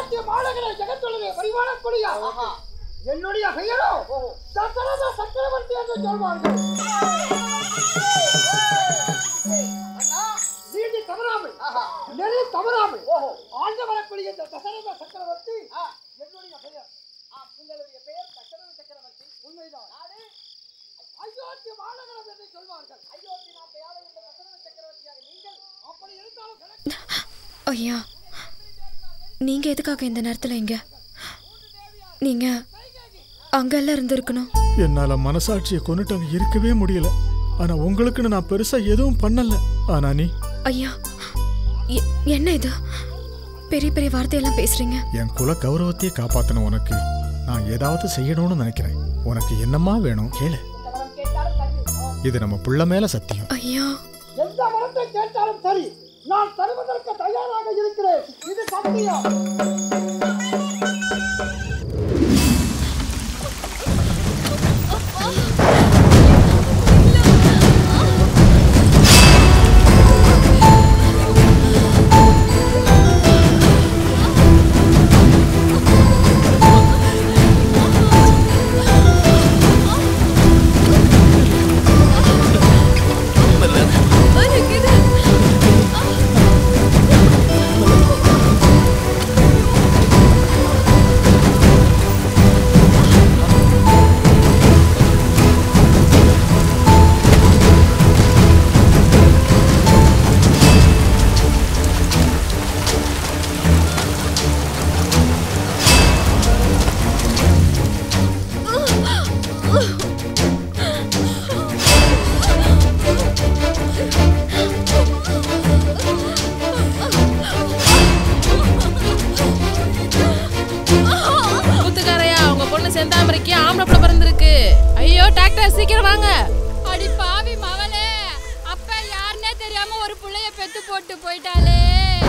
ஐயோத்திய மாநகர ஜெகத்துலகை பரிவான கொடியா என்னுடைய பெயரோ தசரத சக்கரவர்த்தி என்று சொல்வார்கள் நீதி தவறாமல் நெறி தவறாமல் ஆண்டு வரக்கூடிய இந்த தசரத சக்கரவர்த்தி என்னுடைய பெயர் உங்களுடைய பெயர் தசரத சக்கரவர்த்தி உண்மைதான் அயோத்தி மாநகரம் என்று சொல்வார்கள் அயோத்தி நாட்டையாள இந்த தசரத சக்கரவர்த்தியாக நீங்கள் அப்படி இருந்தாலும் கணக்கு ஐயா நீங்க எதுக்காக இந்த நேரத்துல இங்க நீங்க அங்கெல்லாம் இருந்திருக்கணும் என்னால மனசாட்சியை கொண்டுட்டு அங்க இருக்கவே முடியல ஆனா உங்களுக்குன்னு நான் பெருசா எதுவும் பண்ணல ஆனா நீ ஐயா எ- என்ன இது பெரிய பெரிய வார்த்தையெல்லாம் பேசுறீங்க என் குல கௌரவத்தையே காப்பாத்தன உனக்கு நான் ஏதாவது செய்யணும்னு நினைக்கிறேன் உனக்கு என்னம்மா வேணும் கேளு இது நம்ம புள்ள மேல சத்தியம் ஐயா எந்த வரத்தை கேட்டாலும் சரி நான் தருவதற்கு தயாராக இருக்கிறேன் இது சத்தியம் கூத்துக்காரையா உங்க பொண்ணு செந்தாமரைக்கு ஆம்பளை பிள்ளை பிறந்திருக்கு ஐயோ டாக்டர் சீக்கிரம் வாங்க அடி பாவி மவளே அப்ப யாருன்னே தெரியாம ஒரு புள்ளைய பெத்து போட்டு போயிட்டாளே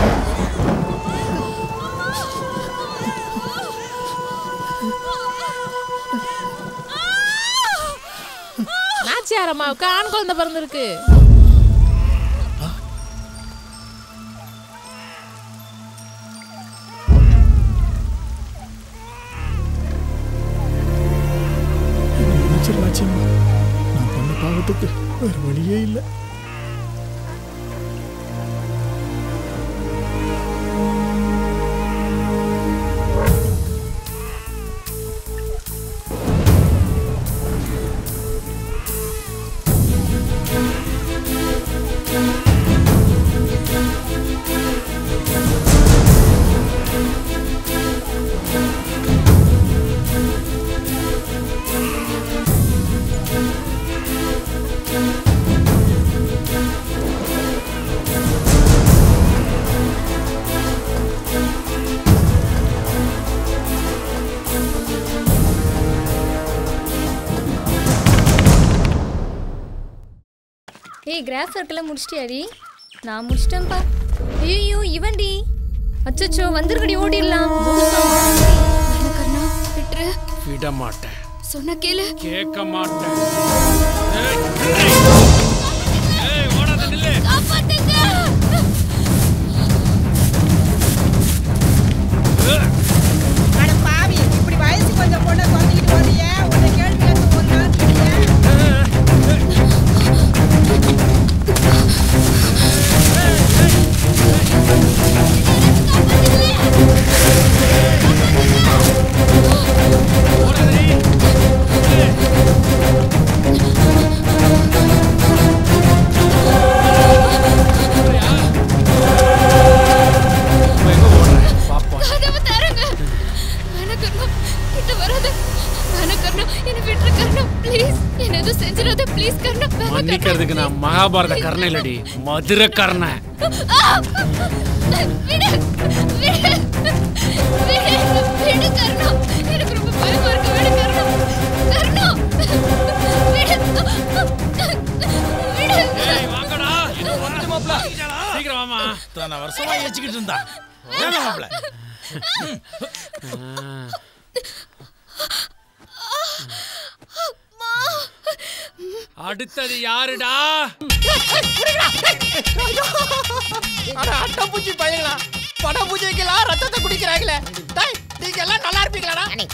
நாச்சியார் அம்மாவுக்கு ஆண் குழந்தை பிறந்திருக்கு மன்னிச்சிடலாச்சியம்மா நான் பண்ண பாவத்துக்கு வேற வழியே இல்லை ஏய் கிராஃப் ஒர்க்கெல்லாம் முடிச்சிட்டியாடி நான் முடிச்சிட்டேன்ப்பா ஐயோ இவன்டி அச்சச்சோ வந்துருக்கடி ஓடிடலாம் கர்ணா விட்டுரு விட மாட்டேன் சொன்ன கேளு கேட்க மாட்டேன் ஏய், ஏய், ஓடாத நில்லு காப்பாத்துங்க அட பாவி இப்படி வயசு கொஞ்சம் பொண்ணை குறைஞ்சிக்கிட்டு போறியே உன்னை கேள்வி கேட்க ஒரு நாள் தெரியல இப்ப எங்க ஓடுற பாப்போம் கதவு தரங்க கர்ணா கிட்ட வராத கர்ணா என்ன விட்டுரு கர்ணா ப்ளீஸ் என்ன எதுவும் செஞ்சிடாத ப்ளீஸ் கர்ணா மன்னிக்கிறதுக்கு நான் மகாபாரத கர்ணன் இல்லடி மதுரை கர்ணன் விடு விடு விடு விடு கர்ணா எனக்கு ரொம்ப பயமா இருக்கு விடு கர்ணா கர்ணா விடு விடு ஏய் வாங்கடா வந்து மாப்ள சீக்கிரம் வாமா இத்தனை வருஷமா ஏச்சிக்கிட்டு இருந்தா ஏன் மாப்ள அடுத்தது யாருடா அட அட்டை பூச்சி பையங்களா பட பூஜைக்கெல்லாம் ரத்தத்தை குடிக்கிறாங்களே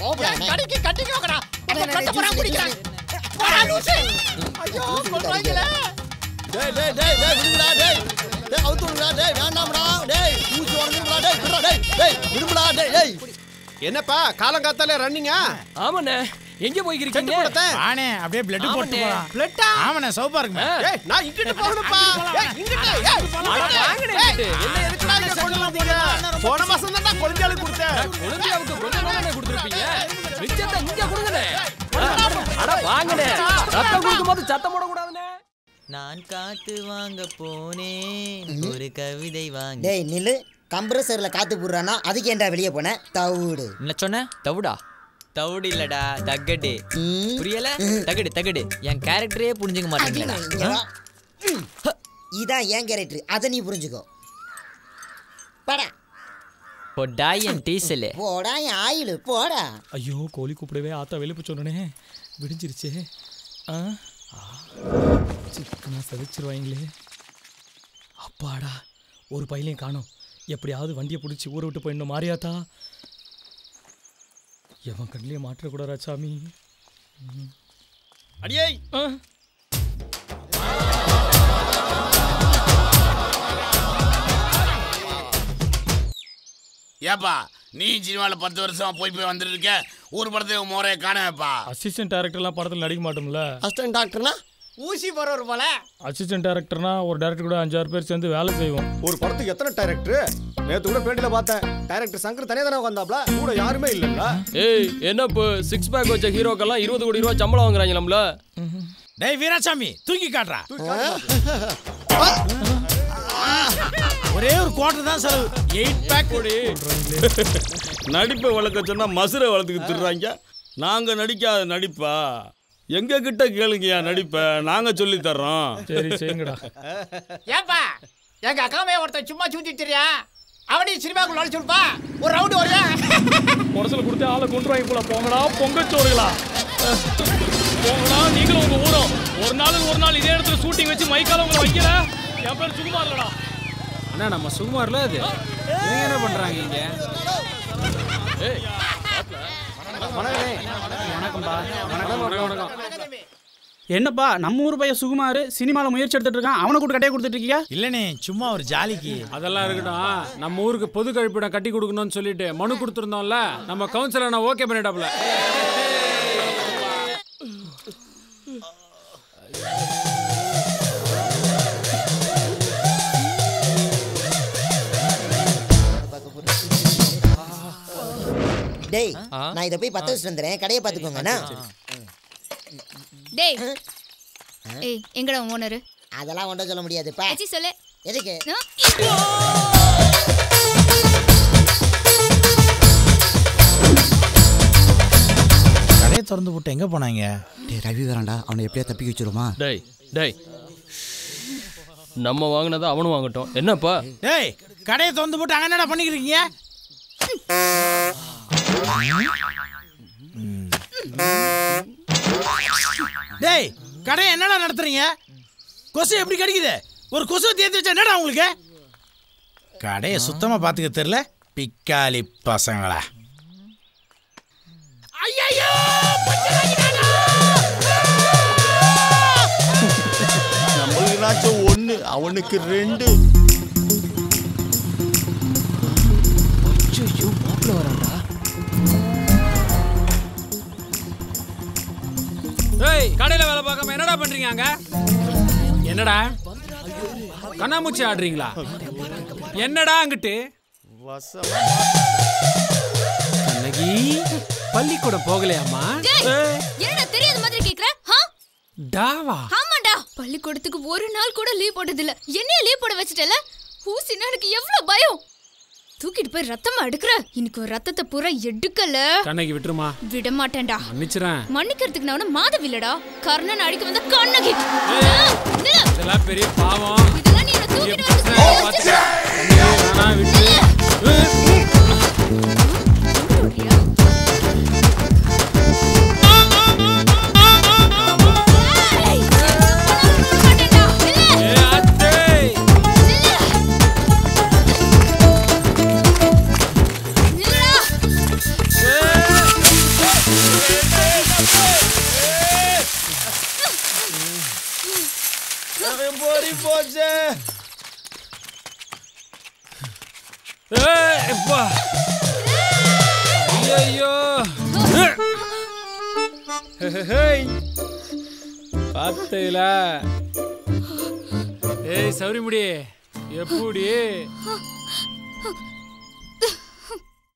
கோபப்படாம. கடைக்கு கட்டிக்கு வாங்கடா அண்ணே, அண்ணே, கட்ட போறா ஜூஸ் குடிக்கிறான் ஜூஸ் போடா லூசு ஐயோ கொல்றாங்களே டேய் டேய் டேய் டேய் விடுங்கடா டேய் டேய் அவுத்து விடுங்கடா டேய் வேண்டாம்டா டேய் ஊசி உடஞ்சிருங்கடா டேய் விடுடா டேய் டேய் விடுங்கடா டேய் டேய் என்னப்பா காலங்காத்தால ரன்னிங்கா ஆமாண்ணே எங்க போய்க்கிறீங்க ஆனே அப்படியே பிளட் போட்டு போலாம் பிளட்டா ஆமாண்ணே சோப்பா இருக்குமே ஏய் நான் இங்கிட்டு போகணும்ப்பா ஏய் இங்கிட்டு ஏய் அட, வாங்கண்ணே இங்கிட்டு. என்ன எதுக்குடா இங்க கொண்டு வந்தீங்க போன மாசம் தான் குழந்தைகளுக்கு கொடுத்தேன் குழந்தையாவுக்கு கொஞ்சம் தானே கொடுத்துருப்பீங்க மிச்சத்தை இங்க கொடுங்கண்ணே அட வாங்கண்ணே ரத்தம் கொடுக்கும்போது சத்தம் போடக்கூடாதுண்ணே நான் காத்து வாங்க போனேன் ஒரு கவிதை வாங்க டேய் நில்லு கம்ப்ரஸர்ல காத்து போடுறானா அதுக்கு ஏன்டா வெளியே போன தவிடு என்ன சொன்ன தவுடா தவுடு இல்லடா தகடு புரியல தகடு தகடு என் கேரக்டரே புரிஞ்சுக்க இங்க மாட்டேங்களா வா. ம். இதான் ஏன் கேரக்டர் அதை நீ புரிஞ்சுக்கோ படா பொடா என் டீசலு போடா என் ஆயிலு போடா ஐயோ கோழி கூப்பிடவே ஆத்தா வெளிப்பு சொன்னனே விடிஞ்சிருச்சே ஆ சிக்கனா சதிச்சிருவாங்களே அப்பாடா ஒரு பையனையும் காணோம் எப்படியாவது வண்டியை பிடிச்சி ஊரை விட்டு போயிடணும் மாறியாத்தா எவன் கண்ணிலே மாற்றக்கூடாதா சாமி அடியே ஆ ஏப்பா நீ சினிமாவில் பத்து வருஷமா போய் போய் வந்துட்டு இருக்க ஒரு படத்துக்கு மோரைய காணவேப்பா அசிஸ்டன்ட் டேரக்டர்லாம் படத்தில் நடிக்க மாட்டோம்ல அசிஸ்டன்ட் டாக்டர்னா ஊசி போறவர் போல அசிஸ்டன்ட் டேரக்டர்னா ஒரு டேரக்டர் கூட அஞ்சாறு பேர் சேர்ந்து வேலை செய்வோம் ஒரு படத்துக்கு எத்தனை டைரக்டர் நேத்து கூட பேட்டில பார்த்தேன் டைரக்டர் சங்கர் தனியா தானே வந்தாப்ல கூட யாருமே இல்லல்ல ஏய் என்ன இப்போ சிக்ஸ் பேக் வச்ச ஹீரோக்கெல்லாம் இருபது கோடி ரூபா சம்பளம் வாங்குறாங்களாம்ல டேய் வீராசாமி தூக்கி காட்டுறா ஒரே ஒரு குவார்டர் தான் செலவு எயிட் பேக் நடிப்பை வளர்க்க சொன்னா மசுரை வளர்த்துக்கு திடுறாங்க நாங்க நடிக்காத நடிப்பா எங்க கிட்ட கேளுங்கய்யா நடிப்பை நாங்க சொல்லி தர்றோம் சரி செய்யுங்கடா ஏப்பா எங்க அக்காவே ஒருத்தன் சும்மா சுத்தி தெரியா அவனையும் சினிமாக்குள்ள நடிச்சு விடுப்பா ஒரு ரவுண்டு வரையா முரசல கொடுத்து ஆளை கொண்டு வாங்கி போல போங்கடா பொங்கச்சோறுகளா போங்கடா நீங்களும் உங்க ஊரும் ஒரு நாளுக்கு ஒரு நாள் இதே இடத்துல ஷூட்டிங் வச்சு மைக்கால உங்களை வைக்கல என் பேர் சுகுமார் இல்லடா அண்ணா நம்ம சுகுமார்ல அது இவங்க என்ன பண்றாங்க இங்க ஏய் வணக்கம்பா வணக்கம் வணக்கம் வணக்கம் என்னப்பா நம்ம ஊர் பையன் சுகுமார் சினிமாவில் முயற்சி எடுத்துட்டு இருக்கான் அவனை கூட கட்டையை கொடுத்துட்டு இருக்கியா இல்லனே சும்மா ஒரு ஜாலிக்கு அதெல்லாம் இருக்கட்டும் நம்ம ஊருக்கு பொது கழிப்பிடம் கட்டி கொடுக்கணும்னு சொல்லிட்டு மனு கொடுத்துருந்தோம்ல நம்ம கவுன்சிலர் நான் ஓகே பண்ணிட்டாப்ல டேய் நான் இதை போய் பத்த வச்சுட்டு வந்துடுறேன் கடையை பார்த்துக்கோங்கண்ணா டேய் ஏய் எங்கடா ஓனரு அதெல்லாம் ஒன்றும் சொல்ல முடியாதுப்பா அச்சி சொல்லு எதுக்கு கடையை திறந்து போட்டு எங்க போனாங்க டேய் ரவி வரான்டா அவனை எப்படியா தப்பிக்க வச்சிருமா டேய் டேய் நம்ம வாங்கினதை அவனும் வாங்கட்டும் என்னப்பா டேய் கடையை திறந்து போட்டு அங்க என்னடா பண்ணிக்கிறீங்க டேய் கடையை என்னடா நடத்துறீங்க கொசு எப்படி கிடைக்குது ஒரு கொசு தேர்த்து வச்சா என்னடா உங்களுக்கு கடையை சுத்தமா பாத்துக்க தெரியல பிக்காளி பசங்களா நம்மளுக்குனாச்சும் ஒன்று அவனுக்கு ரெண்டு ஏய் கடையில வேலை பார்க்காம என்னடா பண்றீங்க அங்க என்னடா கண்ணாமூச்சி ஆடுறீங்களா என்னடா அங்கிட்டு கண்ணகி பள்ளிக்கூடம் போகலையாமா டேய் என்னடா தெரியாத மாதிரி கேக்குற ஹா டாவா ஆமாடா பள்ளிக்கூடத்துக்கு ஒரு நாள் கூட லீவ் போட்டது இல்ல என்னைய லீவ் போட வச்சிட்டல ஊசினா எனக்கு எவ்வளவு பயம் தூக்கிட்டு போய் ரத்தமா எடுக்கிற இன்னைக்கு ஒரு ரத்தத்தை பூரா எடுக்கல கண்ணகி விட்டுருமா விட மாட்டேன்டா மன்னிச்சிரேன் மன்னிக்கிறதுக்கு நான் ஒன்னும் மாதவி இல்லடா கர்ணன் அடிக்க வந்த கண்ணகி இதெல்லாம் பெரிய பாவம் இதெல்லாம் நீ என்ன பெரிய தூக்கிட்டு வந்து பிரச்சனை பார்த்துக்க. கண்ணகி, வேணாம், விட்டு ஏய், அத்தை. பொறி போச்சே ஏய், அப்பா. ஐயையோ. ஹேய். பார்த்தீங்களா ஏய் சௌரிமுடி எப்படி